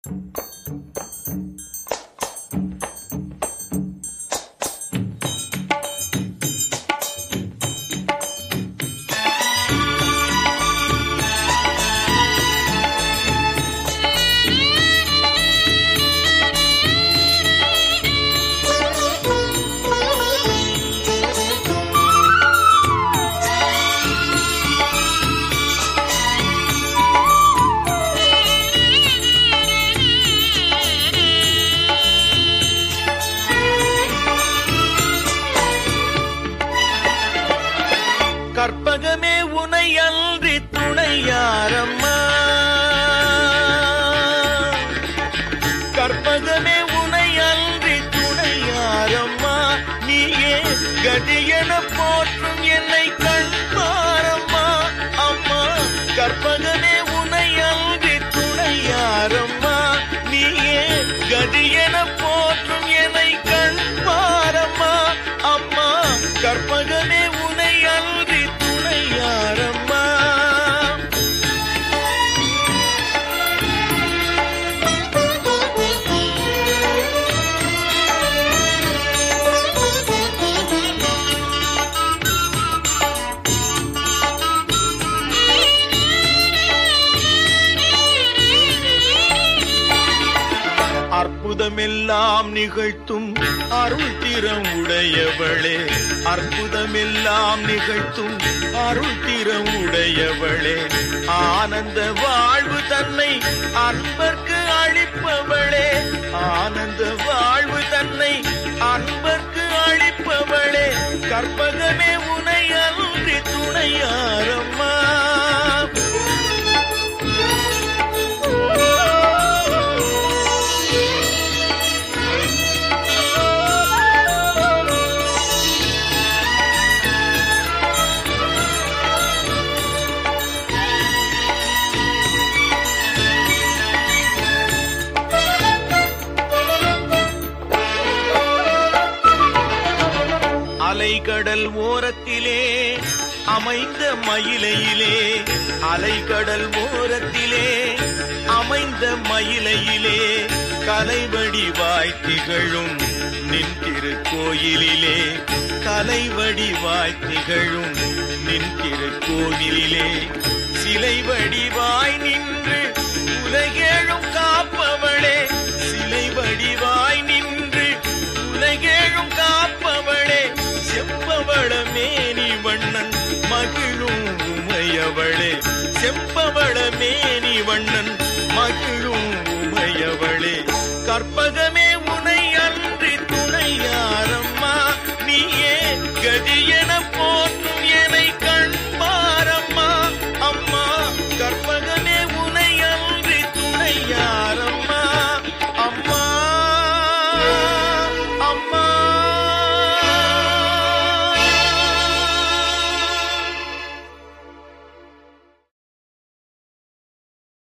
கற்பகமே உனை அன்றி துணையாரம்மா கற்பகமே உனை அன்றி துணையாரம்மா நீயே கதியென போற்றும் என்னை கண்பாரம்மா அம்மா கற்பகமே உனை அன்றி துணையாரம்மா நீயே கதியென போற்றும் என்னை கண்பாரம்மா அம்மா கற்பகமே உனை அன்றி துணையாரம்மா அற்புதமெல்லாம் நிகழ்த்தும் அருள் திறம் உடையவளே அற்புதமெல்லாம் நிகழ்த்தும் அருள் திறம் உடையவளே ஆனந்த வாழ்வு தன்னை அன்பர்க்கு அளிப்பவளே ஆனந்த வாழ்வு தன்னை அன்பர்க்கு அளிப்பவளே கற்பகமே உனை அன்றி துணையாரம்மா அலைகடல் ஓரத்திலே அமைந்த மயிலையிலே அலைகடல் ஓரத்திலே அமைந்த மயிலையிலே கலைவடிவாய் திகழும் நின் திருக்கோயிலிலே கலைவடிவாய் திகழும் நின் திருக்கோவிலிலே சிலை வடிவாய் நின்று உலகேழும் காப்பவளே சிலை வடிவாய் நின்று உலகேழும் காப்பவளே செம்பவள மேனி வண்ணன் மகிழும் உமையவளே செம்பவள மேனி வண்ணன் மகிழும் உமையவளே கற்பகமே உனை அன்றி துணையாரம்மா நீயே கதிய